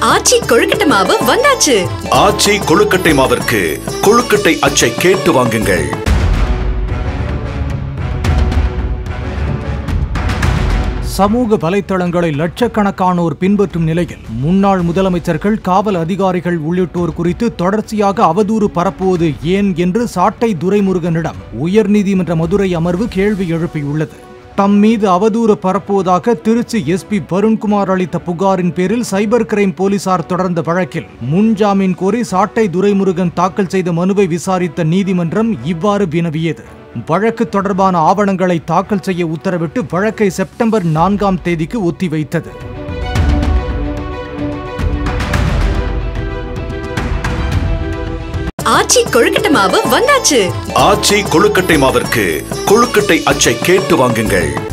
ஆச்சி கொழுக்கட்டை மாவு வந்தாச்சு ஆச்சி கொழுக்கட்டை மாவிற்கு கொழுக்கட்டை அச்சை கேட்டு வாங்குங்கள் சமூக வலைத்தளங்களை லட்சக்கணக்கானோர் பின்பற்றும் நிலையில் முன்னாள் முதலமைச்சர்கள் காவல் அதிகாரிகள் உள்ளிட்டோர் குறித்து தொடர்ச்சியாக அவதூறு பரப்புவது ஏன் என்று சாட்டை துரைமுருகனிடம் உயர்நீதிமன்ற மதுரை அமர்வு கேள்வி எழுப்பியுள்ளது தம் மீது அவதூறு பரப்புவதாக திருச்சி எஸ்பி வருண்குமார் அளித்த புகாரின் பேரில் சைபர் கிரைம் போலீசார் தொடர்ந்த வழக்கில் முன்ஜாமீன் கோரி சாட்டை துரைமுருகன் தாக்கல் செய்த மனுவை விசாரித்த நீதிமன்றம் இவ்வாறு வினவியது வழக்கு தொடர்பான ஆவணங்களை தாக்கல் செய்ய உத்தரவிட்டு வழக்கை செப்டம்பர் நான்காம் தேதிக்கு ஒத்திவைத்தது ஆச்சி கொழுக்கட்டை மாவு வந்தாச்சு ஆச்சி கொழுக்கட்டை மாவிற்கு கொழுக்கட்டை அச்சை கேட்டு வாங்குங்கள்